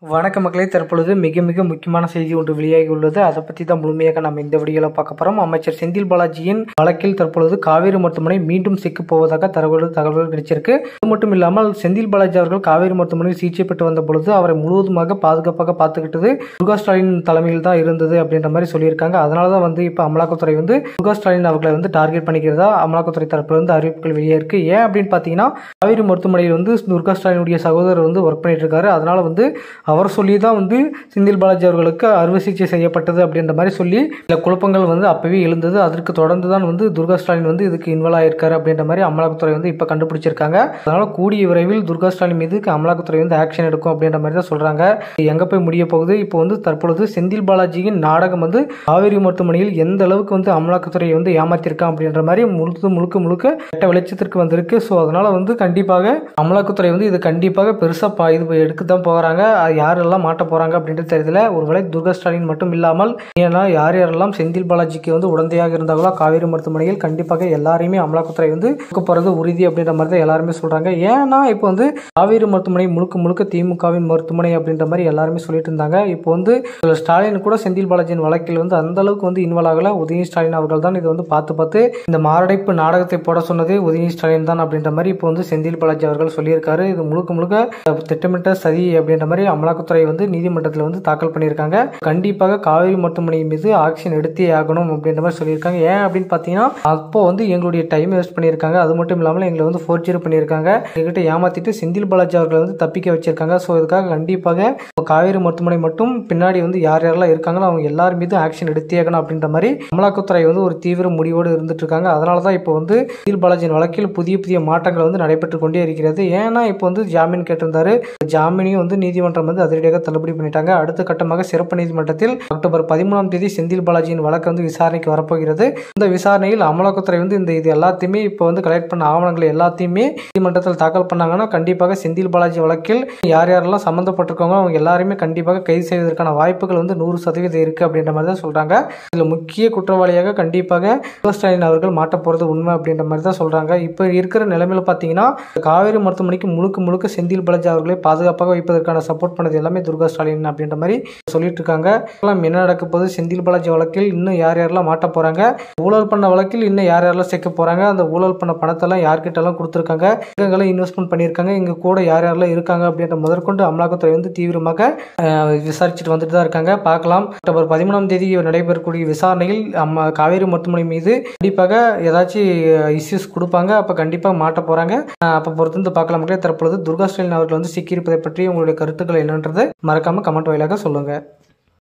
வணக்க மக்களே தற்பொழுது மிக மிக முக்கியமான செய்தி ஒன்று வெளியாகி உள்ளது அதை பற்றி தான் முழுமையாக நம்ம இந்த வீடியோவில் பார்க்க போகிறோம் அமைச்சர் செந்தில் பாலாஜியின் வழக்கில் தற்பொழுது காவேரி மருத்துவமனை மீண்டும் சிக்கப் போவதாக தகவல் தகவல்கள் கிடைச்சிருக்கு அது மட்டும் இல்லாமல் செந்தில் பாலாஜி அவர்கள் காவேரி மருத்துவமனையில் சிகிச்சை பெற்று வந்த பொழுது அவரை முழுவதுமாக பாதுகாப்பாக பார்த்துக்கிட்டது முருகா ஸ்டாலின் தலைமையில் தான் இருந்தது அப்படின்ற மாதிரி சொல்லியிருக்காங்க அதனால தான் வந்து இப்போ அமலாக்கத்துறை வந்து முருகா ஸ்டாலின் அவர்களை வந்து டார்கெட் பண்ணிக்கிறதா அமலாக்கத்துறை தரப்புல இருந்து அறிவிப்புகள் வெளியே இருக்கு ஏன் அப்படின்னு பார்த்தீங்கன்னா காவேரி மருத்துவமனையில் வந்து துர்கா ஸ்டாலினுடைய சகோதரர் வந்து ஒர்க் பண்ணிட்டு இருக்காரு அதனால வந்து அவர் சொல்லி தான் வந்து செந்தில் பாலாஜி அவர்களுக்கு அறுவை சிகிச்சை செய்யப்பட்டது அப்படின்ற மாதிரி சொல்லி சில குழப்பங்கள் வந்து அப்பவே எழுந்தது அதற்கு தொடர்ந்து தான் வந்து துர்கா ஸ்டாலின் வந்து இதுக்கு இன்வால்வ் ஆயிருக்காரு அப்படின்ற மாதிரி அமலாக்கத்துறை வந்து இப்போ கண்டுபிடிச்சிருக்காங்க அதனால கூடிய விரைவில் துர்கா ஸ்டாலின் மீது அமலாக்கத்துறை வந்து ஆக்ஷன் எடுக்கும் அப்படின்ற மாதிரி தான் சொல்றாங்க இது எங்க போய் முடிய போகுது இப்போ வந்து தற்பொழுது செந்தில் பாலாஜியின் நாடகம் வந்து காவேரி மருத்துவமனையில் எந்த அளவுக்கு வந்து அமலாக்கத்துறை வந்து ஏமாத்திருக்கான் அப்படின்ற மாதிரி முழுக்க முழுக்க முழுக்க கெட்ட வெளிச்சத்திற்கு வந்திருக்கு ஸோ அதனால வந்து கண்டிப்பாக அமலாக்கத்துறை வந்து இது கண்டிப்பாக பெருசாக பா இது எடுக்க தான் போகிறாங்க யாரெல்லாம் மாட்ட போகிறாங்க அப்படின்றது தெரியல ஒருவேளை துர்கா ஸ்டாலின் மட்டும் இல்லாமல் ஏன்னா யார் யாரெல்லாம் செந்தில் பாலாஜிக்கு வந்து உடந்தையாக இருந்தாங்களோ காவேரி மருத்துவமனையில் கண்டிப்பாக எல்லாரையுமே அமலாக்கத்துறை வந்து கொடுக்க போகிறது உறுதி அப்படின்ற மாதிரி தான் எல்லாருமே சொல்கிறாங்க ஏன்னா இப்போ வந்து காவேரி மருத்துவமனை முழுக்க முழுக்க திமுகவின் மருத்துவமனை அப்படின்ற மாதிரி எல்லாருமே சொல்லிட்டு இருந்தாங்க இப்போ வந்து இதுல ஸ்டாலின் கூட செந்தில் பாலாஜியின் வழக்கில் வந்து அந்த அளவுக்கு வந்து இன்வால்வ் ஆகல உதயநிதி ஸ்டாலின் அவர்கள் தான் இதை வந்து பார்த்து பார்த்து இந்த மாரடைப்பு நாடகத்தை போட சொன்னதே உதயநிதி ஸ்டாலின் தான் அப்படின்ற மாதிரி இப்போ வந்து செந்தில் பாலாஜி அவர்கள் சொல்லியிருக்காரு இது முழுக்க முழுக்க திட்டமிட்ட சதி அப்படின்ற மாதிரி அமலாக்கத்துறை வந்து நீதிமன்றத்தில் வந்து தாக்கல் பண்ணியிருக்காங்க கண்டிப்பாக காவேரி மருத்துவமனை மீது ஆக்ஷன் எடுத்தே ஆகணும் அப்படின்ற மாதிரி சொல்லியிருக்காங்க ஏன் அப்படின்னு பார்த்தீங்கன்னா அப்போ வந்து எங்களுடைய டைம் வேஸ்ட் பண்ணியிருக்காங்க அது மட்டும் இல்லாமல் எங்களை வந்து ஃபோர்ஜரி பண்ணியிருக்காங்க எங்ககிட்ட ஏமாத்திட்டு செந்தில் பாலாஜி அவர்களை வந்து தப்பிக்க வச்சிருக்காங்க ஸோ இதுக்காக கண்டிப்பாக காவேரி மருத்துவமனை மட்டும் பின்னாடி வந்து யார் யாரெல்லாம் இருக்காங்களோ அவங்க எல்லார் மீதும் ஆக்ஷன் எடுத்தே ஆகணும் அப்படின்ற மாதிரி அமலாக்கத்துறை வந்து ஒரு தீவிர முடிவோடு இருந்துட்டு இருக்காங்க அதனால தான் இப்போ வந்து செந்தில் பாலாஜியின் வழக்கில் புதிய புதிய மாற்றங்கள் வந்து நடைபெற்று கொண்டே இருக்கிறது ஏன்னா இப்போ வந்து ஜாமீன் கேட்டிருந்தாரு ஜாமீனையும் வந்து நீதிமன்றம் வந்து அதிரடியாக தள்ளுபடி பண்ணிட்டாங்க அடுத்த கட்டமாக சிறப்பு நீதிமன்றத்தில் அக்டோபர் பதிமூணாம் தேதி செந்தில் பாலாஜியின் வழக்கு வந்து விசாரணைக்கு வரப்போகிறது இந்த விசாரணையில் அமலாக்கத்துறை வந்து இந்த இது எல்லாத்தையுமே இப்போ வந்து கலெக்ட் பண்ண ஆவணங்களை எல்லாத்தையுமே நீதிமன்றத்தில் தாக்கல் பண்ணாங்கன்னா கண்டிப்பாக செந்தில் பாலாஜி வழக்கில் யார் யாரெல்லாம் சம்மந்தப்பட்டிருக்காங்களோ அவங்க எல்லாருமே கண்டிப்பாக கைது செய்வதற்கான வாய்ப்புகள் வந்து நூறு சதவீதம் இருக்கு அப்படின்ற மாதிரி தான் சொல்றாங்க இதுல முக்கிய குற்றவாளியாக கண்டிப்பாக முக ஸ்டாலின் அவர்கள் மாட்ட போறது உண்மை அப்படின்ற மாதிரி தான் சொல்றாங்க இப்போ இருக்கிற நிலைமையில பார்த்தீங்கன்னா காவேரி மருத்துவமனைக்கு முழுக்க முழுக்க செந்தில் பாலாஜி அவர்களை பாதுகாப்பாக வைப்பதற்கான சப்போர்ட் பண்ணது எல்லாமே துர்கா ஸ்டாலின் அப்படின்ற மாதிரி சொல்லிட்டு இருக்காங்க எல்லாம் என்ன நடக்க போகுது செந்தில் பாலாஜி வழக்கில் இன்னும் யார் யாரெல்லாம் மாட்ட போறாங்க ஊழல் பண்ண வழக்கில் இன்னும் யார் யாரெல்லாம் சேர்க்க போறாங்க அந்த ஊழல் பண்ண பணத்தெல்லாம் யார்கிட்ட எல்லாம் கொடுத்துருக்காங்க எங்கெல்லாம் இன்வெஸ்ட்மெண்ட் பண்ணியிருக்காங்க இங்க கூட யார் யாரெல்லாம் இருக்காங்க அப்படின்ற முதற்கொண்டு அமலாக்கத்துறை வந்து தீவிரமாக அஹ், விசாரிச்சுட்டு வந்துட்டு தான் இருக்காங்க பார்க்கலாம் அக்டோபர் பதிமூணாம் தேதி நடைபெறக்கூடிய விசாரணையில் அம்மா காவேரி மருத்துவமனை மீது கண்டிப்பாக ஏதாச்சும் இஷ்யூஸ் கொடுப்பாங்க அப்போ கண்டிப்பாக மாட்ட போறாங்க அஹ், அப்போ பொறுத்து வந்து பார்க்கலாம் மக்களே தற்பொழுது துர்கா ஸ்டாலின் அவர்கள் வந்து சிக்கியிருப்பதை பற்றி உங்களுடைய கருத்துக்கள் என்னன்றது மறக்காம கமெண்ட் வாயிலாக சொல்லுங்க